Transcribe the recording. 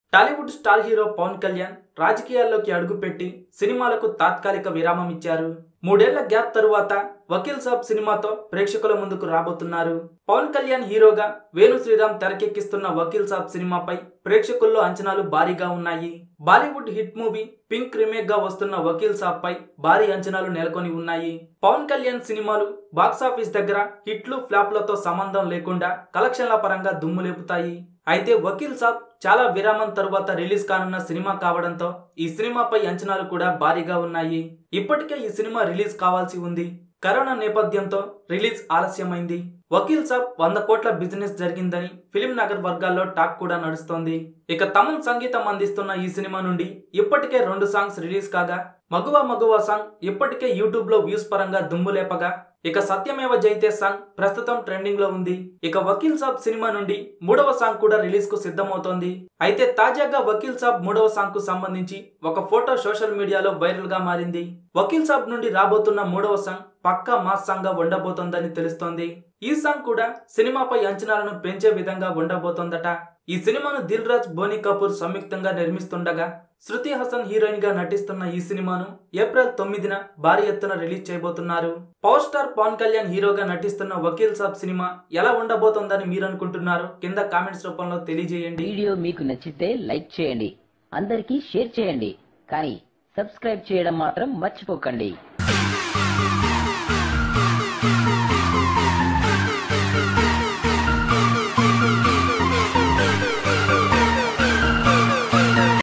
Tollywood star hero Pawan Kalyan రాజకీయాల్లోకి అడుగుపెట్టి సినిమాలకు తాత్కాలిక విరామం ఇచ్చారు మూడేళ్ల గ్యాప్ తరువాత వకీల్ సాబ్ సినిమాతో ప్రేక్షకుల ముందుకు రాబోతున్నారు పవన్ కళ్యాణ్ హీరోగా వేణు శ్రీరామ్ తెరకెక్కిస్తున్న వకీల్ సాబ్ సినిమాపై ప్రేక్షకుల్లో అంచనాలు భారీగా ఉన్నాయి Bollywood hit movie Pink remake గా వస్తున్న వకీల్ సాబ్ పై భారీ అంచనాలు నెలకొని ఉన్నాయి పవన్ కళ్యాణ్ సినిమాలు బాక్సాఫీస్ దగ్గర హిట్లు ఫ్లాప్లతో సంబంధం లేకుండా కలెక్షన్ల పరంగా దుమ్ము లేపుతాయి అయితే వకీల్ సాబ్ చాలా విరామం తరువాత రిలీజ్ కానున్న సినిమా కావడంతో ఈ సినిమాపై అంచనాలు కూడా భారీగా ఉన్నాయి ఇప్పటికే ఈ సినిమా రిలీజ్ కావాల్సి ఉంది కరోనా నేపథ్యంతో రిలీజ్ ఆలస్యమైంది వకీల్ సాబ్ వంద కోట్ల బిజినెస్ జరిగిందని ఫిలిం నగర్ వర్గాల్లో టాక్ కూడా నడుస్తోంది ఇక తమన్ సంగీతం అందిస్తున్న ఈ సినిమా నుండి ఇప్పటికే రెండు సాంగ్స్ రిలీజ్ కాగా మగువ మగువ సాంగ్ ఇప్పటికే యూట్యూబ్ లో వ్యూస్ పరంగా దుమ్ము లేపగా ఇక సత్యమేవ జైతే సాంగ్ ప్రస్తుతం ట్రెండింగ్ లో ఉంది ఇక వకీల్ సాబ్ సినిమా నుండి మూడవ సాంగ్ కూడా రిలీజ్ కు సిద్ధమవుతోంది అయితే తాజాగా వకీల్ సాబ్ మూడవ సాంగ్ కు సంబంధించి ఒక ఫోటో సోషల్ మీడియాలో వైరల్ గా మారింది వకీల్ సాబ్ నుండి రాబోతున్న మూడవ సాంగ్ పక్కా మాస్ సాంగ్ గా ఉండబోతోందని తెలుస్తోంది ఈ సాంగ్ కూడా సినిమాపై అంచనాలను పెంచే విధంగా ఉండబోతోందట ఈ సినిమాను దిల్ రాజ్ బోనీ కపూర్ సంయుక్తంగా నిర్మిస్తుండగా శృతి హాసన్ హీరోయిన్ గా నటిస్తున్న ఈ సినిమాను ఏప్రిల్ తొమ్మిదిన భారీ ఎత్తున రిలీజ్ చేయబోతున్నారు పవర్ స్టార్ పవన్ కళ్యాణ్ హీరోగా నటిస్తున్న వకీల్ సాబ్ సినిమా ఎలా ఉండబోతోందని మీరు అనుకుంటున్నారు కింద కామెంట్స్ రూపంలో తెలియజేయండి వీడియో మీకు నచ్చితే లైక్ చేయండి అందరికీ షేర్ చేయండి కానీ సబ్స్క్రైబ్ చేయడం మాత్రం మర్చిపోకండి